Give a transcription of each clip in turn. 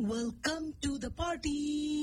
welcome to the party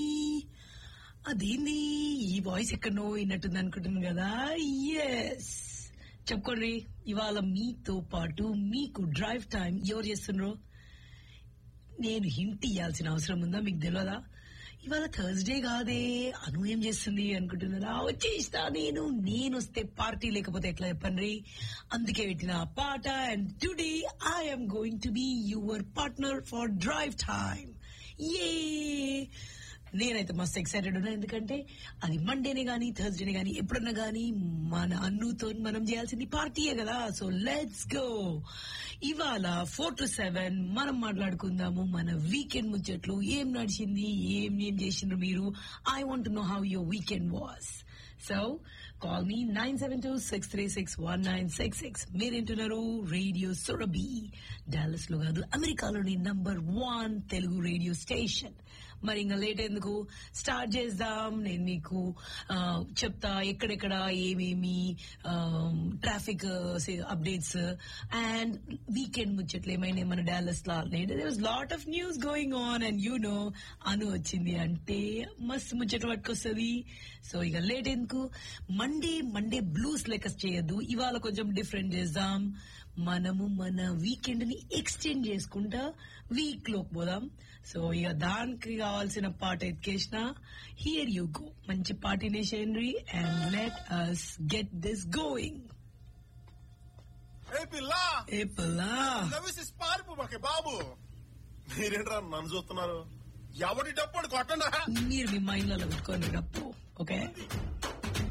అదేంది ఈ voice ఎక్కడనో విన్నట్టుంది అనుకుంటున్నాను కదా ఎస్ చెప్పుకోండి ఇవాళ మీతో పాటు మీకు డ్రైవ్ టైం ఎవరు చేస్తున్నారు నేను హింట్ ఇవ్వాల్సిన అవసరం ఉందా మీకు తెలియదా ఇవాళ థర్స్డే కాదే అను ఏం చేస్తుంది అనుకుంటున్నారా వచ్చేస్తా నేను నేను వస్తే పార్టీ లేకపోతే ఎట్లా చెప్పండి అందుకే పెట్టిన ఆ పాట and today I'm going to be your partner for drive time ఏ నేనైతే మస్తు ఎక్సైటెడ్ ఉన్నా ఎందుకంటే అది మండేనే గానీ థర్స్డేనే గానీ ఎప్పుడన్నా గానీ మన అన్నుతో మనం చేయాల్సింది పార్టీయే కదా సో లెట్స్ గో ఇవాళ ఫోర్ టు సెవెన్ మనం మాట్లాడుకుందాము మన వీకెండ్ ముచ్చట్లు ఏం నడిచింది ఏం ఏం చేసిండ్రు మీరు I want know how your weekend was so call me nine seven two six three six one nine six six మీరేంటున్నారు రేడియో సురబి డాలస్ లో కాదు అమెరికాలోని number one Telugu radio station మరి ఇంకా లేట్ ఎందుకు స్టార్ట్ చేద్దాం నేను మీకు ఆ, చెప్తా ఎక్కడెక్కడ ఏమేమి ట్రాఫిక్ అప్డేట్స్ అండ్ వీకెండ్ ముచ్చట్లు ఏమైనా మన డాలస్ లా was lot of news going on and you know అను వచ్చింది అంటే మస్తు ముచ్చట పట్టుకొస్తుంది సో ఇక లేట్ ఎందుకు మండే మండే బ్లూస్ లెక్క చేయొద్దు ఇవాళ కొంచెం డిఫరెంట్ చేద్దాం మనము మన వీకెండ్ ని ఎక్స్టెండ్ చేసుకుంటా వీక్ లోకి పోదాం సో ఇక దానికి కావాల్సిన పాట ఎత్తుకేసిన హియర్ యూ గో మంచి పార్టీనే చేయండి and let us get this going ఏ పిల్ల ఏ పిల్లా నవ్వేసి పారిపోమాకే బాబు మీరేంట్రా నన్ను చూస్తున్నారు ఎవరి డప్పుడు కొట్టండా మీరు మీ మైండ్ లో పెట్టుకోండి డప్పు ఓకే